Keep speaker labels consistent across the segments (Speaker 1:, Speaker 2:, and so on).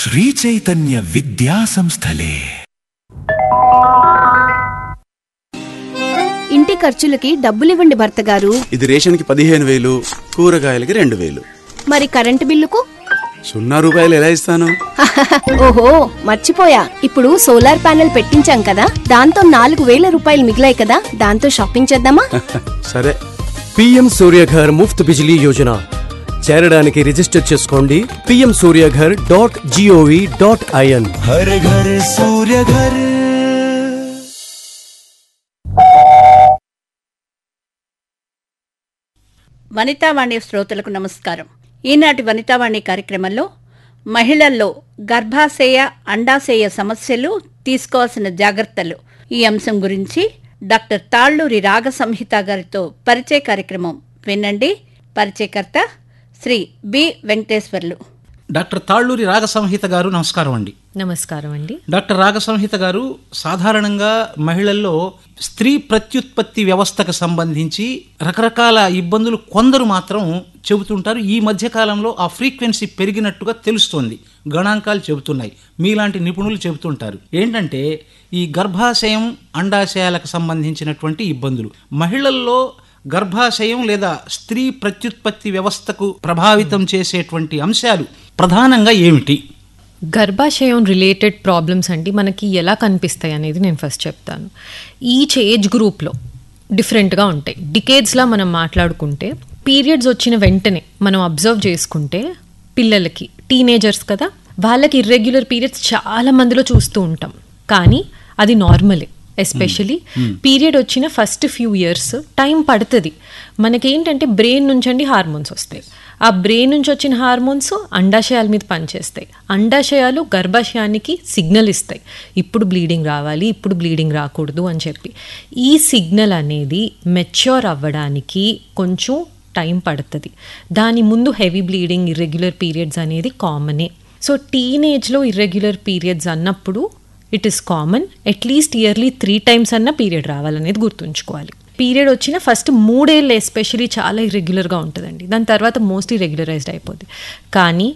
Speaker 1: శ్రీచైతన్య విద్యా సంస్థలే
Speaker 2: ఇంటి ఖర్చులకి డబ్బులివ్వండి భర్త గారు
Speaker 3: ఇది రేషన్కి పదిహేను వేలు కూరగాయలకి రెండు వేలు
Speaker 2: మరి కరెంటు బిల్లుకు
Speaker 3: సున్నా రూపాయలు ఎలా ఇస్తాను
Speaker 2: ఓహో మర్చిపోయా ఇప్పుడు సోలార్ ప్యానెల్ పెట్టించాం కదా దాంతో నాలుగు వేల రూపాయలు మిగిలాయి కదా దాంతో షాపింగ్ చేద్దామా
Speaker 3: సరే
Speaker 4: పిఎం సూర్యఘర్ ముఫ్త్ బిజిలీ యోజన చేరడానికి రిజిస్టర్ చేసుకోండి P M Suryaghar dot G O V dot I N
Speaker 1: Har Ghar Surya Ghar
Speaker 5: Vanitavani శ్రోతలకు నమస్కారం ఈనాటి వనితావాణి కార్యక్రమంలో మహిళల్లో గర్భాశయ అండాశయ సమస్యలు తీసుకోవాల్సిన జాగ్రత్తలు ఈ అంశం గురించి డాక్టర్ తాళ్ళూరి రాగ సంహిత గారితో పరిచయ కార్యక్రమం వినండి పరిచయకర్త శ్రీ బి వెంకటేశ్వర్లు
Speaker 6: డాక్టర్ తాళ్ళూరి రాగ సంహిత గారు నమస్కారం అండి
Speaker 7: నమస్కారం అండి
Speaker 6: డాక్టర్ రాగ సంహిత గారు సాధారణంగా మహిళల్లో స్త్రీ ప్రత్యుత్పత్తి వ్యవస్థకు సంబంధించి రకరకాల ఇబ్బందులు కొందరు మాత్రం చెబుతుంటారు ఈ మధ్య కాలంలో ఆ ఫ్రీక్వెన్సీ పెరిగినట్టుగా తెలుస్తోంది గణాంకాలు చెబుతున్నాయి మీలాంటి నిపుణులు చెబుతుంటారు ఏంటంటే ఈ గర్భాశయం అండాశయాలకు సంబంధించినటువంటి ఇబ్బందులు మహిళల్లో గర్భాశయం లేదా స్త్రీ ప్రత్యుత్పత్తి వ్యవస్థకు ప్రభావితం చేసేటువంటి అంశాలు ప్రధానంగా ఏమిటి
Speaker 7: గర్భాశయం రిలేటెడ్ ప్రాబ్లమ్స్ అండి మనకి ఎలా కనిపిస్తాయి అనేది నేను ఫస్ట్ చెప్తాను ఈచ్ ఏజ్ గ్రూప్లో డిఫరెంట్గా ఉంటాయి డికేడ్స్లా మనం మాట్లాడుకుంటే పీరియడ్స్ వచ్చిన వెంటనే మనం అబ్జర్వ్ చేసుకుంటే పిల్లలకి టీనేజర్స్ కదా వాళ్ళకి ఇర్రెగ్యులర్ పీరియడ్స్ చాలా మందిలో చూస్తూ ఉంటాం కానీ అది నార్మలే ఎస్పెషలీ పీరియడ్ వచ్చిన ఫస్ట్ ఫ్యూ ఇయర్స్ టైం పడుతుంది మనకేంటంటే బ్రెయిన్ నుంచి అండి హార్మోన్స్ వస్తాయి ఆ బ్రెయిన్ నుంచి వచ్చిన హార్మోన్స్ అండాశయాల మీద పనిచేస్తాయి అండాశయాలు గర్భాశయానికి సిగ్నల్ ఇస్తాయి ఇప్పుడు బ్లీడింగ్ రావాలి ఇప్పుడు బ్లీడింగ్ రాకూడదు అని చెప్పి ఈ సిగ్నల్ అనేది మెచ్యూర్ అవ్వడానికి కొంచెం టైం పడుతుంది దాని ముందు హెవీ బ్లీడింగ్ ఇర్రెగ్యులర్ పీరియడ్స్ అనేది కామనే సో టీనేజ్లో ఇర్రెగ్యులర్ పీరియడ్స్ అన్నప్పుడు it is common at least yearly three times అన్న పీరియడ్ రావాలనేది గుర్తుంచుకోవాలి పీరియడ్ వచ్చిన ఫస్ట్ మూడేళ్ళు ఎస్పెషలీ చాలా ఇర్రెగ్యులర్గా ఉంటుందండి దాని తర్వాత మోస్ట్లీ రెగ్యులరైజ్డ్ అయిపోద్ది కానీ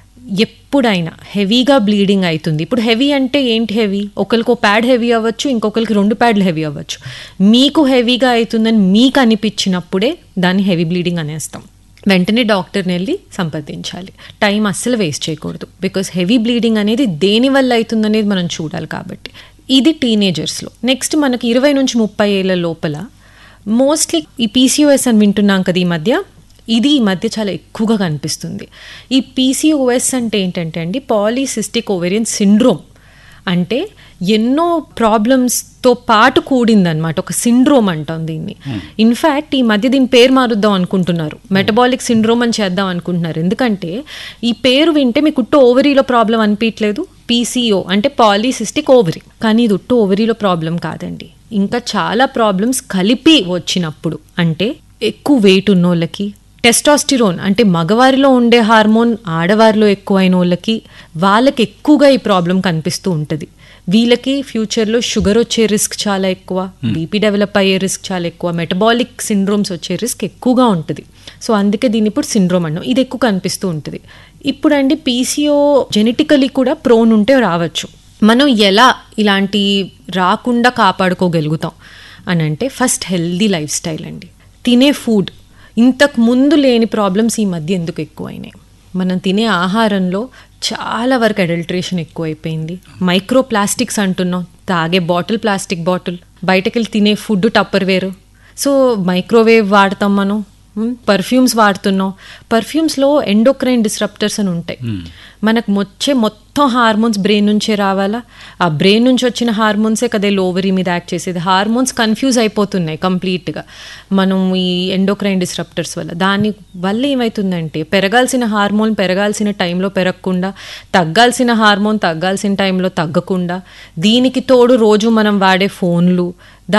Speaker 7: ఎప్పుడైనా హెవీగా బ్లీడింగ్ అవుతుంది ఇప్పుడు హెవీ అంటే ఏంటి హెవీ ఒకరికి ప్యాడ్ హెవీ అవ్వచ్చు ఇంకొకరికి రెండు ప్యాడ్లు హెవీ అవ్వచ్చు మీకు హెవీగా అవుతుందని మీకు అనిపించినప్పుడే దాన్ని హెవీ బ్లీడింగ్ అనేస్తాం వెంటనే డాక్టర్ని వెళ్ళి సంప్రదించాలి టైం అస్సలు వేస్ట్ చేయకూడదు బికాస్ హెవీ బ్లీడింగ్ అనేది దేని వల్ల అవుతుందనేది మనం చూడాలి కాబట్టి ఇది టీనేజర్స్లో నెక్స్ట్ మనకి ఇరవై నుంచి ముప్పై ఏళ్ళ లోపల మోస్ట్లీ ఈ పీసీఓఎస్ అని వింటున్నాం కదా ఈ మధ్య ఇది ఈ మధ్య చాలా ఎక్కువగా కనిపిస్తుంది ఈ పీసీఓఎస్ అంటే ఏంటంటే అండి పాలీసిస్టిక్ ఓవేరియన్ సిండ్రోమ్ అంటే ఎన్నో ప్రాబ్లమ్స్తో పాటు కూడిందనమాట ఒక సిండ్రోమ్ అంటాం దీన్ని ఇన్ఫ్యాక్ట్ ఈ మధ్య దీని పేరు మారుద్దాం అనుకుంటున్నారు మెటబాలిక్ సిండ్రోమ్ అని చేద్దాం అనుకుంటున్నారు ఎందుకంటే ఈ పేరు వింటే మీకు ఉట్టు ఓవరీలో ప్రాబ్లం అనిపించలేదు పీసీఓ అంటే పాలీసిస్టిక్ ఓవరీ కానీ ఇది ఉట్టు ఓవరీలో ప్రాబ్లం కాదండి ఇంకా చాలా ప్రాబ్లమ్స్ కలిపి వచ్చినప్పుడు అంటే ఎక్కువ వెయిట్ ఉన్న వాళ్ళకి టెస్టాస్టిరోన్ అంటే మగవారిలో ఉండే హార్మోన్ ఆడవారిలో ఎక్కువైన వాళ్ళకి వాళ్ళకి ఎక్కువగా ఈ ప్రాబ్లం కనిపిస్తూ ఉంటుంది వీళ్ళకి ఫ్యూచర్లో షుగర్ వచ్చే రిస్క్ చాలా ఎక్కువ బీపీ డెవలప్ అయ్యే రిస్క్ చాలా ఎక్కువ మెటబాలిక్ సిండ్రోమ్స్ వచ్చే రిస్క్ ఎక్కువగా ఉంటుంది సో అందుకే దీన్ని ఇప్పుడు సిండ్రోమ్ అన్నాం ఇది ఎక్కువ కనిపిస్తూ ఉంటుంది ఇప్పుడు అండి పీసీఓ జెనెటికలీ కూడా ప్రోన్ ఉంటే రావచ్చు మనం ఎలా ఇలాంటి రాకుండా కాపాడుకోగలుగుతాం అని అంటే ఫస్ట్ హెల్దీ లైఫ్ స్టైల్ అండి తినే ఫుడ్ ఇంతకు ముందు లేని ప్రాబ్లమ్స్ ఈ మధ్య ఎందుకు ఎక్కువైనాయి మనం తినే ఆహారంలో చాలా వరకు అడల్ట్రేషన్ ఎక్కువైపోయింది మైక్రో ప్లాస్టిక్స్ అంటున్నాం తాగే బాటిల్ ప్లాస్టిక్ బాటిల్ బయటకెళ్ళి తినే food Tupperware so microwave వాడతాం మనం పర్ఫ్యూమ్స్ వాడుతున్నాం పర్ఫ్యూమ్స్లో ఎండోక్రైన్ డిస్రప్టర్స్ అని ఉంటాయి మనకు వచ్చే మొత్తం హార్మోన్స్ బ్రెయిన్ నుంచే రావాలా ఆ బ్రెయిన్ నుంచి వచ్చిన హార్మోన్సే కదా లోవరీ మీద యాక్ట్ చేసేది హార్మోన్స్ కన్ఫ్యూజ్ అయిపోతున్నాయి కంప్లీట్గా మనం ఈ ఎండోక్రైన్ డిస్రప్టర్స్ వల్ల దాని వల్ల ఏమవుతుందంటే పెరగాల్సిన హార్మోన్ పెరగాల్సిన టైంలో పెరగకుండా తగ్గాల్సిన హార్మోన్ తగ్గాల్సిన టైంలో తగ్గకుండా దీనికి తోడు రోజు మనం వాడే ఫోన్లు